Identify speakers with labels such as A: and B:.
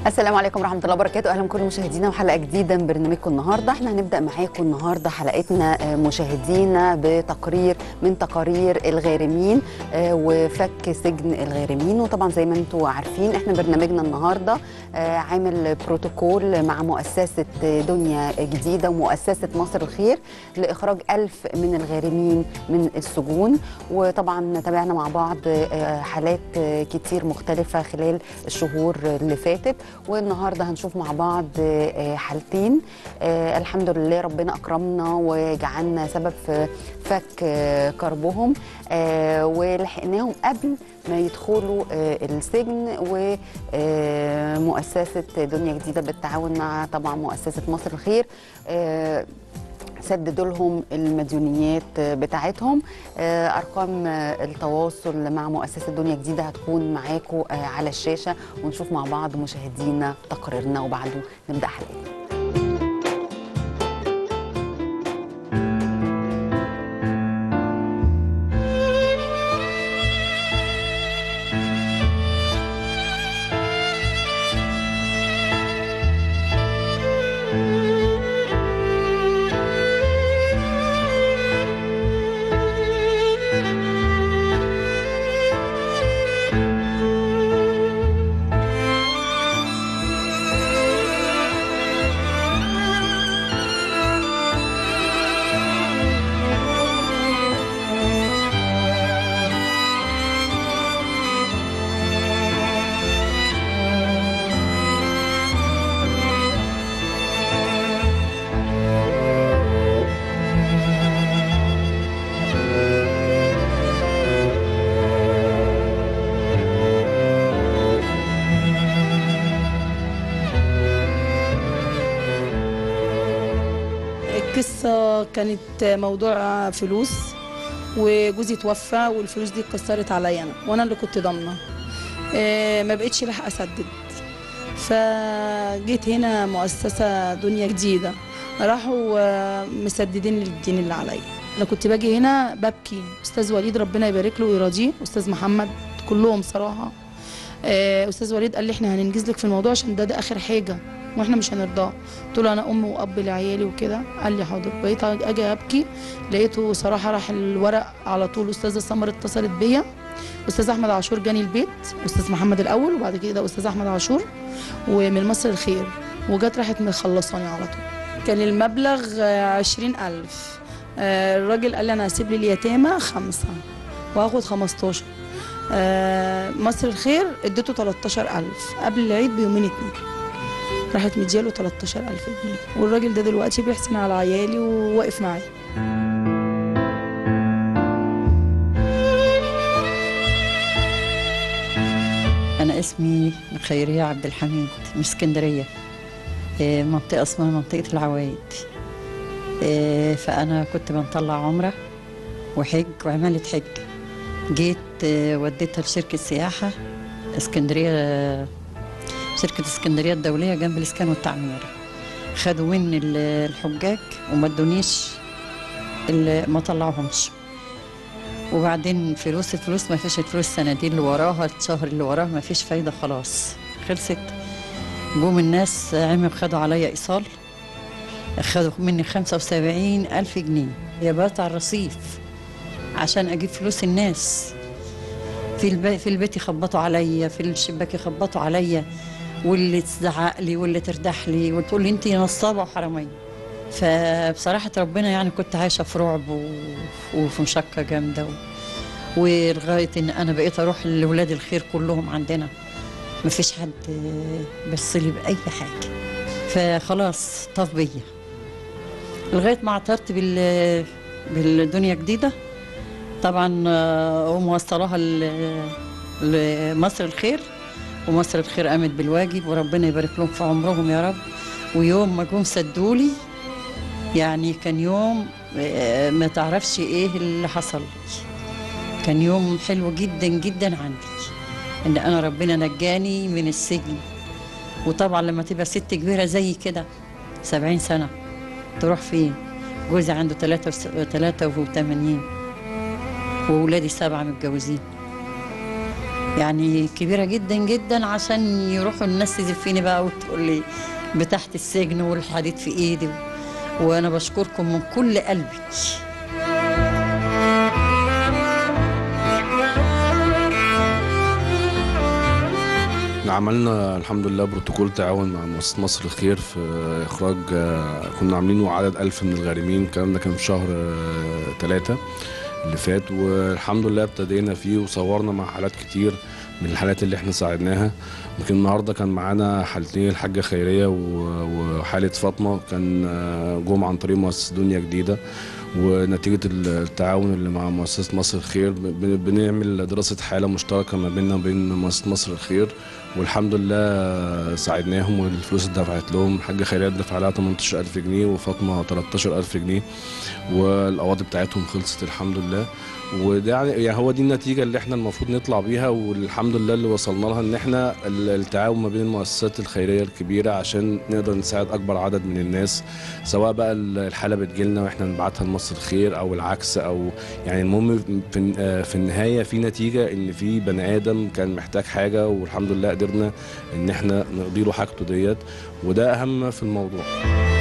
A: السلام عليكم ورحمه الله وبركاته اهلا بكل مشاهدينا وحلقه جديده من برنامجكم النهارده احنا هنبدا معاكم النهارده حلقتنا آه، مشاهدينا بتقرير من تقارير الغارمين آه، وفك سجن الغارمين وطبعا زي ما انتم عارفين احنا برنامجنا النهارده آه، عامل بروتوكول مع مؤسسه دنيا جديده ومؤسسه مصر الخير لاخراج ألف من الغارمين من السجون وطبعا تابعنا مع بعض آه، حالات آه، كتير مختلفه خلال الشهور اللي فاتت والنهارده هنشوف مع بعض آه، حالتين آه، الحمد لله ربنا اكرمنا وجعلنا سبب في فك آه، كربهم آه، ولحقناهم قبل ما يدخلوا آه، السجن ومؤسسه دنيا جديده بالتعاون مع طبعا مؤسسه مصر الخير آه، سددوا لهم المديونيات بتاعتهم آه، ارقام آه، التواصل مع مؤسسه دنيا جديده هتكون معاكم آه، على الشاشه ونشوف مع بعض مشاهدينا تقريرنا وبعده نبدا حلقتنا
B: القصة كانت موضوع فلوس وجوزي توفى والفلوس دي اتكسرت عليا انا وانا اللي كنت ضامنه آه، ما بقتش لاحقه اسدد فجيت هنا مؤسسه دنيا جديده راحوا آه، مسددين لي الدين اللي عليا انا كنت باجي هنا ببكي استاذ وليد ربنا يبارك له ويرضيه استاذ محمد كلهم صراحه آه، استاذ وليد قال لي احنا هننجز لك في الموضوع عشان ده ده اخر حاجه واحنا مش هنرضاه قلت له انا ام واب لعيالي وكده قال لي حاضر بقيت اجي ابكي لقيته صراحه راح الورق على طول استاذه سمر اتصلت بيا استاذ احمد عاشور جاني البيت استاذ محمد الاول وبعد كده استاذ احمد عاشور ومن مصر الخير وجت راحت مخلصاني على طول كان المبلغ آه، عشرين ألف آه، الراجل قال لي أنا هسيب لي اليتامى خمسة وهاخد خمستاشر آه، مصر الخير اديته 13000 قبل العيد بيومين اتنين راحت مدياله 13000 جنيه والراجل ده دلوقتي بيحسن على عيالي وواقف معايا
C: أنا اسمي خيرية عبد الحميد من اسكندرية إيه، منطقة اسمها منطقة العوايد إيه، فأنا كنت بنطلع عمرة وحج وعمالة حج جيت إيه، وديتها لشركة سياحة اسكندرية شركة اسكندرية الدولية جنب الإسكان والتعمير خدوا مني ال- الحجاج وما ادونيش ال- ما طلعهمش وبعدين فلوس الفلوس ما فيش الفلوس السنتين اللي وراها الشهر اللي وراه ما فيش فايدة خلاص خلصت جم الناس عملوا خدوا عليا إيصال خدوا مني خمسة وسبعين ألف جنيه يا بات على الرصيف عشان أجيب فلوس الناس في البيت في البيت يخبطوا عليا في الشباك يخبطوا عليا واللي تزعق لي واللي تردح لي وتقول لي انت نصابه وحراميه فبصراحه ربنا يعني كنت عايشه في رعب و... وفي مشقه جامده و... ولغايه ان انا بقيت اروح لاولاد الخير كلهم عندنا ما فيش حد بص لي باي حاجه فخلاص طاف بيا لغايه ما اعترت بال بالدنيا جديده طبعا آه، وموصلاها ل- لمصر الخير ومصر الخير قامت بالواجب وربنا يبارك لهم في عمرهم يا رب ويوم ما جم سدولي يعني كان يوم آه، ما تعرفش ايه اللي حصل لي كان يوم حلو جدا جدا عندي ان انا ربنا نجاني من السجن وطبعا لما تبقى ست كبيره زي كده سبعين سنه تروح فين جوزي عنده 83 وولادي سبعه متجوزين يعني كبيرة جدا جدا عشان يروحوا الناس تزفيني بقى وتقول لي بتحت السجن والحديد في ايدي وانا بشكركم من كل قلبي
D: عملنا الحمد لله بروتوكول تعاون مع مؤسسة مصر الخير في إخراج آه، كنا عاملينه عدد ألف من الغارمين الكلام ده كان في شهر ثلاثة اللي فات والحمد لله ابتدينا فيه وصورنا مع حالات كتير من الحالات اللي احنا ساعدناها يمكن النهارده كان معانا حالتين الحاجة خيرية و- وحالة فاطمة كان آه، جم عن طريق مؤسسة دنيا جديدة ونتيجة التعاون اللي مع مؤسسة مصر الخير بن- بنعمل دراسة حالة مشتركة ما بيننا وبين مؤسسة مصر الخير والحمد لله ساعدناهم والفلوس اتدفعت لهم الحاجة خيرية اتدفع لها 18000 جنيه وفاطمة 13000 جنيه والقواضي بتاعتهم خلصت الحمد لله وده يعني يعني هو دي النتيجة اللي احنا المفروض نطلع بيها والحمد لله اللي وصلنا لها ان احنا ال- التعاون ما بين المؤسسات الخيرية الكبيرة عشان نقدر نساعد اكبر عدد من الناس سواء بقى ال- الحالة بتجيلنا واحنا نبعتها لمصر الخير او العكس او يعني المهم في آه، في النهاية في نتيجة ان في بني ادم كان محتاج حاجة والحمد لله قدرنا ان احنا نقضي له حاجته ديت وده اهم في الموضوع